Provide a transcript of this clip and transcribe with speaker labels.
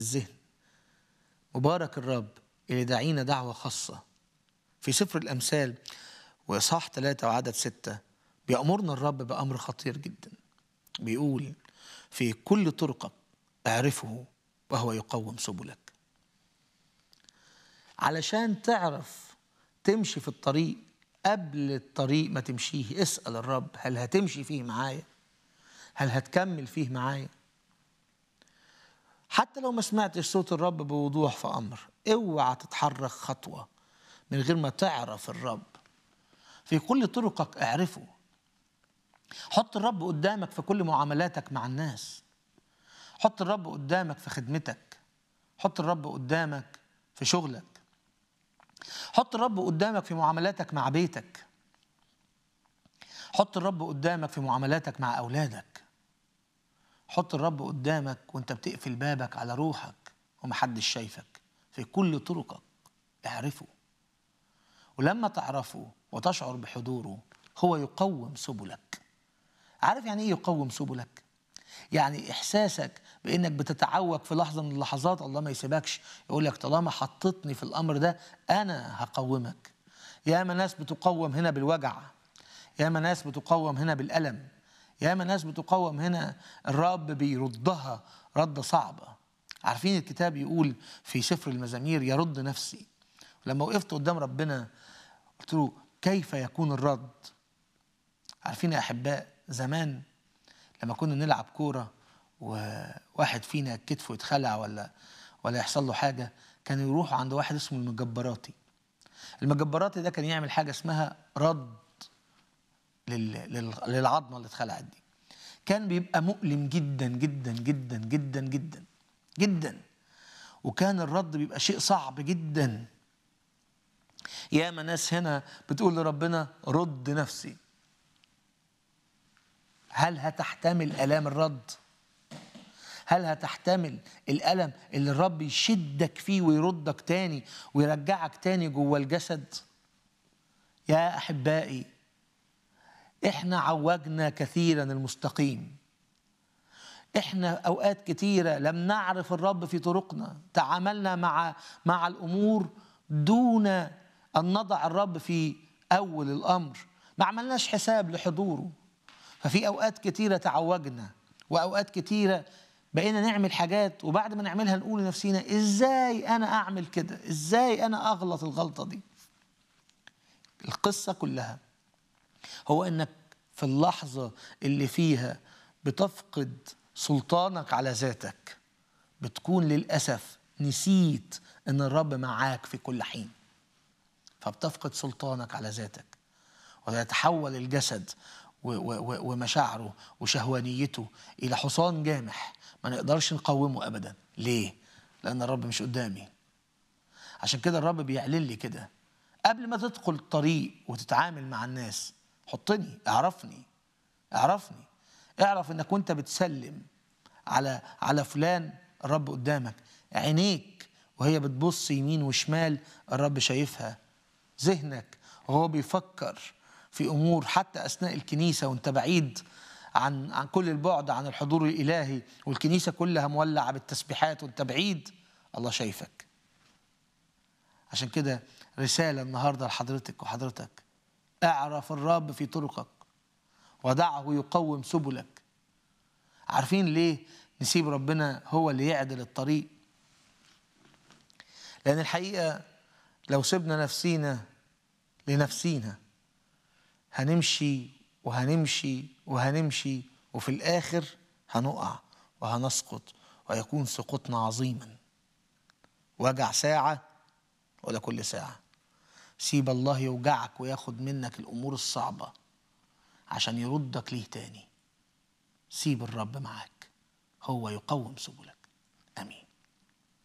Speaker 1: الذهن مبارك الرب اللي دعينا دعوة خاصة في سفر الأمثال وإصحاح ثلاثة وعدد ستة بيأمرنا الرب بأمر خطير جدا بيقول في كل طرقك اعرفه وهو يقوم سبلك علشان تعرف تمشي في الطريق قبل الطريق ما تمشيه اسأل الرب هل هتمشي فيه معايا هل هتكمل فيه معايا حتى لو ما سمعتش صوت الرب بوضوح في أمر اوعى تتحرك خطوة من غير ما تعرف الرب في كل طرقك اعرفه حط الرب قدامك في كل معاملاتك مع الناس حط الرب قدامك في خدمتك حط الرب قدامك في شغلك حط الرب قدامك في معاملاتك مع بيتك حط الرب قدامك في معاملاتك مع أولادك حط الرب قدامك وانت بتقفل بابك على روحك ومحدش شايفك في كل طرقك اعرفه ولما تعرفه وتشعر بحضوره هو يقوم سبلك عارف يعني ايه يقوم سبلك يعني احساسك بانك بتتعوج في لحظه من اللحظات الله ما يسيبكش يقول لك طالما حطتني في الامر ده انا هقومك ياما ناس بتقوم هنا بالوجع ياما ناس بتقوم هنا بالالم ياما ناس بتقوم هنا الرب بيردها رده صعبه عارفين الكتاب يقول في سفر المزامير يرد نفسي لما وقفت قدام ربنا قلت له كيف يكون الرد عارفين يا احباء زمان لما كنا نلعب كوره وواحد فينا كتفه يتخلع ولا ولا يحصل له حاجه كانوا يروحوا عند واحد اسمه المجبراتي المجبراتي ده كان يعمل حاجه اسمها رد لل... لل... للعظمه اللي اتخلعت دي كان بيبقى مؤلم جدا جدا جدا جدا جدا جدا وكان الرد بيبقى شيء صعب جدا ياما ناس هنا بتقول لربنا رد نفسي هل هتحتمل الام الرد هل هتحتمل الالم اللي الرب يشدك فيه ويردك تاني ويرجعك تاني جوه الجسد يا احبائي احنا عوجنا كثيرا المستقيم احنا اوقات كتيره لم نعرف الرب في طرقنا تعاملنا مع مع الامور دون ان نضع الرب في اول الامر ما عملناش حساب لحضوره ففي اوقات كتيره تعوجنا واوقات كتيره بقينا نعمل حاجات وبعد ما نعملها نقول لنفسينا ازاي انا اعمل كده ازاي انا اغلط الغلطه دي القصه كلها هو انك في اللحظه اللي فيها بتفقد سلطانك على ذاتك بتكون للاسف نسيت ان الرب معاك في كل حين فبتفقد سلطانك على ذاتك ويتحول الجسد ومشاعره وشهوانيته الى حصان جامح ما نقدرش نقاومه ابدا ليه لان الرب مش قدامي عشان كده الرب بيعلن لي كده قبل ما تدخل الطريق وتتعامل مع الناس حطني اعرفني اعرفني اعرف انك وانت بتسلم على على فلان الرب قدامك عينيك وهي بتبص يمين وشمال الرب شايفها ذهنك وهو بيفكر في امور حتى اثناء الكنيسه وانت بعيد عن عن كل البعد عن الحضور الالهي والكنيسه كلها مولعه بالتسبيحات وانت بعيد الله شايفك عشان كده رساله النهارده لحضرتك وحضرتك اعرف الرب في طرقك ودعه يقوم سبلك عارفين ليه نسيب ربنا هو اللي يعدل الطريق لان الحقيقه لو سيبنا نفسينا لنفسينا هنمشي وهنمشي وهنمشي وفي الآخر هنقع وهنسقط ويكون سقوطنا عظيما وجع ساعة ولا كل ساعة سيب الله يوجعك وياخد منك الأمور الصعبة عشان يردك ليه تاني سيب الرب معاك هو يقوم سبلك آمين